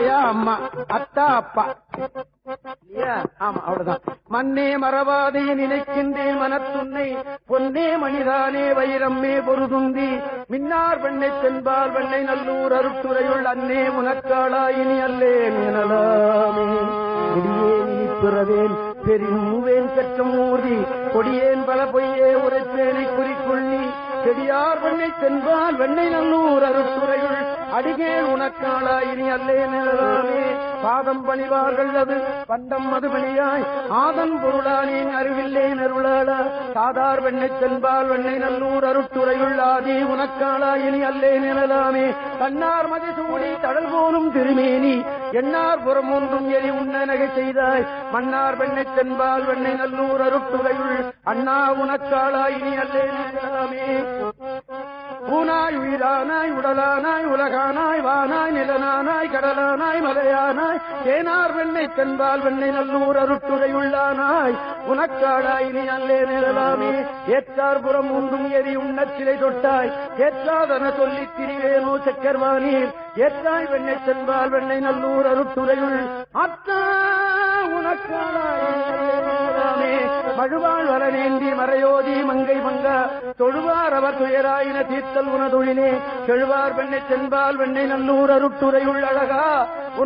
ஆயா அம்மா அத்தா அப்பா இல்லையா? ஆமா அவ்வளவுதான் மண்ணே மறவாதே நினைக்கின்றேன் மனத்துன்னை பொன்னே மணிதானே வைரம்மே பொருதுந்தி மின்னார் வெண்ணை தென்பால் வெண்ணை நல்லூர் அருட்டுரையுள் அன்னே உனக்காளாயினி அல்லேன் எனலாமே கொடியேன் இனி பிறவேன் பெருவேன் பெற்றம் ஊர்தி கொடியேன் பல பொய்யே உரைப்பேனை குறிக்கொள்ளி செடியார் வெண்ணை தென்பால் வெண்ணை நல்லூர் அருட்டுரையுள் அடிகேன் உனக்காளா இனி அல்லே நிழலாமே பாதம் பணிவார்கள் அது பண்டம் மதுபலியாய் ஆதன் பொருளானேன் அறிவில்லேன் அருளாளா சாதார் வெண்ணை தென்பால் வெண்ணை நல்லூர் அருட்டுரையுள் ஆதி உனக்காளா இனி அல்லே நிழலாமே கண்ணார் மதி சூடி தடல் போலும் திருமேனி எண்ணார் புறம் ஒன்றும் எரி உண்ணனகை செய்தாய் மன்னார் வெண்ணை தென்பால் வெண்ணை நல்லூர் அருட்டுரையுள் அண்ணா உனக்காளா இனி அல்லே நிழலாமே பூனாய் உயிரானாய் உடலானாய் உலகானாய் வானாய் நிலனானாய் கடலானாய் மலையானாய் தேனார் வெண்ணை தென்பால் வெண்ணை நல்லூர் அருட்டுரை உள்ளானாய் உனக்காடாய் நீ அல்லே நிழலாமே ஏற்றார் புறம் ஒன்றும் எரி உண்ணச் சிலை தொட்டாய் ஏற்றாதன சொல்லித் திரிவேனோ சக்கர்வானீர் ஏற்றாய் வெண்ணை தென்பால் வெண்ணை நல்லூர் அருட்டுரையுள் அத்தா உனக்காடாய் நிழலாமே மழுவாள் வரநேந்தி மறையோதி மங்கை மங்கா தொழுவார் அவர் துயராயின தீர்த்தல் உனதொழிலே செழுவார் வெண்ணை சென்பால் வெண்ணை நல்லூர் அருட்டுரையுள் அழகா உன்